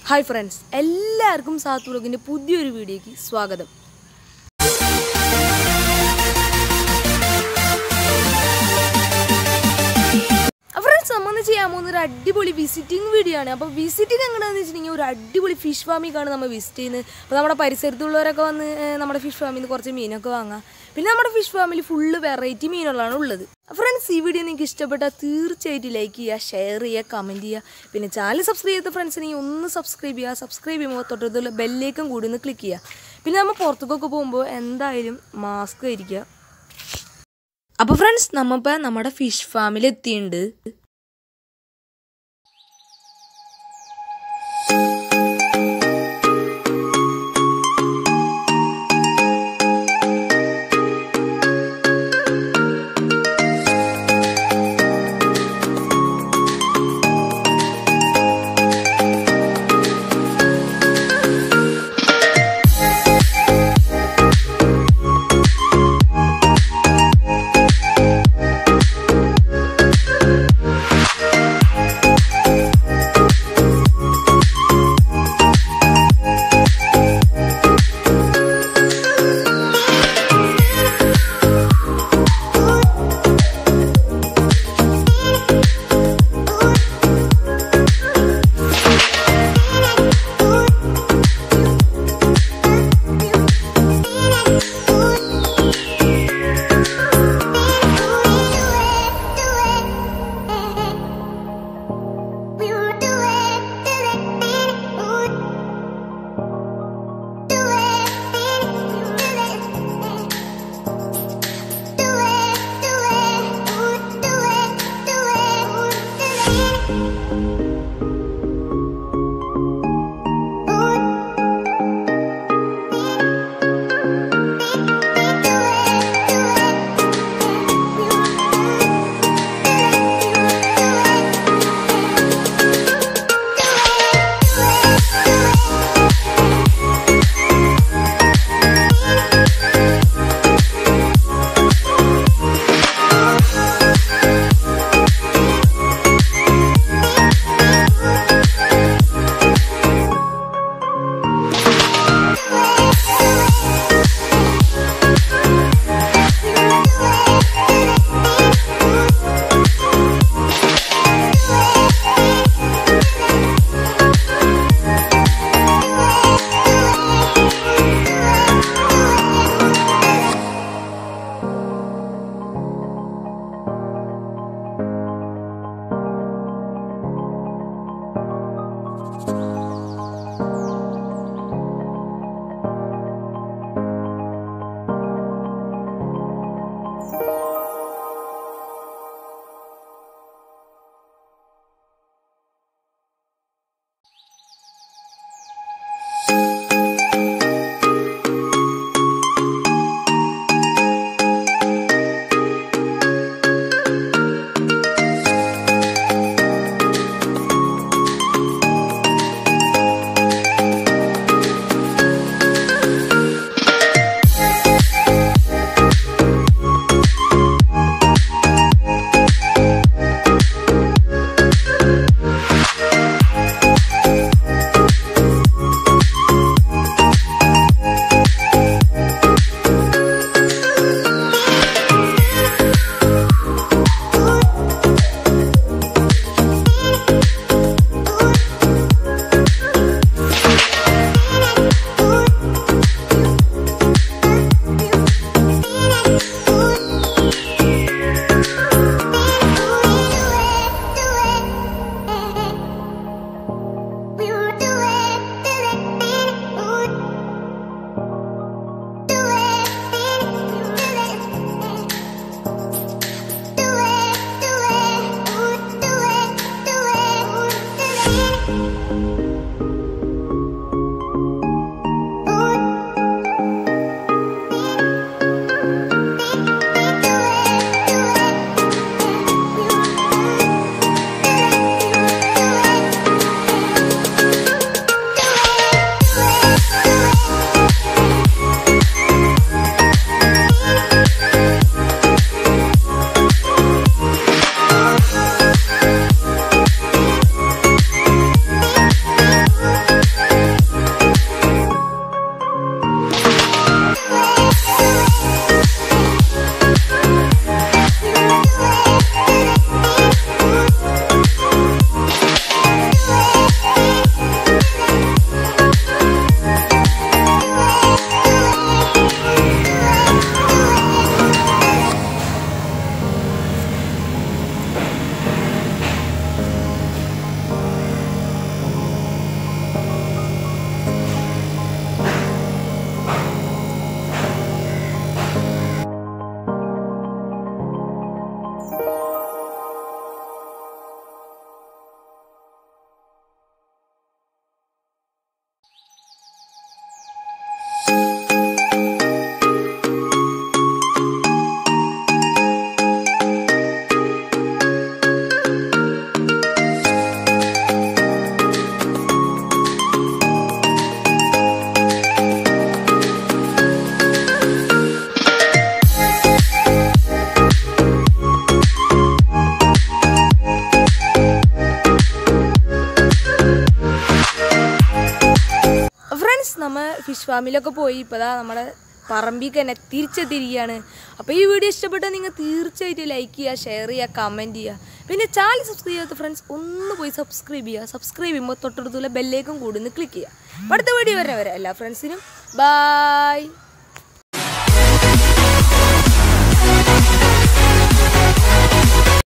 hi friends എല്ലാവർക്കും സാത്ത് വ്ലോഗിൻ്റെ പുതിയൊരു വീഡിയോയ്ക്ക് സ്വാഗതം ഫ്രണ്ട്സ് നമ്മൾ ചെയ്യാൻ പോകുന്ന ഒരു അടിപൊളി വിസിറ്റിംഗ് വീഡിയോ ആണ് അപ്പോൾ വിസിറ്റിംഗ് എങ്ങനെയാണെന്ന് വെച്ചിട്ടുണ്ടെങ്കിൽ ഒരു അടിപൊളി ഫിഷ് ഫാമിക്കാണ് നമ്മൾ വിസിറ്റ് ചെയ്യുന്നത് അപ്പോൾ നമ്മുടെ പരിസരത്തുള്ളവരൊക്കെ വന്ന് ഏഹ്, നമ്മുടെ ഫിഷ് ഫാമിൽ നിന്ന് കുറച്ച് മീനൊക്കെ വാങ്ങാം പിന്നെ നമ്മുടെ ഫിഷ് ഫാമിൽ ഫുള്ള് വെറൈറ്റി മീനുകളാണ് ഉള്ളത് ഫ്രണ്ട്സ് ഈ വീഡിയോ നിങ്ങൾക്ക് ഇഷ്ടപ്പെട്ടാൽ തീർച്ചയായിട്ടും ലൈക്ക് ചെയ്യുക ഷെയർ ചെയ്യുക കമൻറ്റ് ചെയ്യുക പിന്നെ ചാനൽ സബ്സ്ക്രൈബ് ചെയ്ത ഫ്രണ്ട്സിനെങ്കിൽ ഒന്ന് സബ്സ്ക്രൈബ് ചെയ്യുക സബ്സ്ക്രൈബ് ചെയ്യുമ്പോൾ തൊട്ടടുത്തുള്ള ബെല്ലേക്കും കൂടി ഒന്ന് ക്ലിക്ക് ചെയ്യുക പിന്നെ നമ്മൾ പുറത്തേക്കൊക്കെ പോകുമ്പോൾ എന്തായാലും മാസ്ക് ധരിക്കുക അപ്പോൾ ഫ്രണ്ട്സ് നമ്മപ്പോൾ നമ്മുടെ ഫിഷ് ഫാമിൽ എത്തിയിട്ടുണ്ട് Thank ഫിഷ് ഫാമിലൊക്കെ പോയി ഇപ്പോൾ ദാ നമ്മുടെ പറമ്പിൽ തന്നെ തിരിച്ചെത്തിയിരിക്കുകയാണ് അപ്പോൾ ഈ വീഡിയോ ഇഷ്ടപ്പെട്ടാൽ നിങ്ങൾ തീർച്ചയായിട്ടും ലൈക്ക് ചെയ്യുക ഷെയർ ചെയ്യുക കമൻറ്റ് ചെയ്യുക പിന്നെ ചാനൽ സബ്സ്ക്രൈബ് ചെയ്യാത്ത ഫ്രണ്ട്സ് ഒന്ന് പോയി സബ്സ്ക്രൈബ് ചെയ്യുക സബ്സ്ക്രൈബ് ചെയ്യുമ്പോൾ തൊട്ടടുത്തുള്ള ബെല്ലേക്കും കൂടി ഒന്ന് ക്ലിക്ക് ചെയ്യുക അപ്പോൾ അടുത്ത വീഡിയോ വരെ വരാം എല്ലാ ഫ്രണ്ട്സിനും ബായ്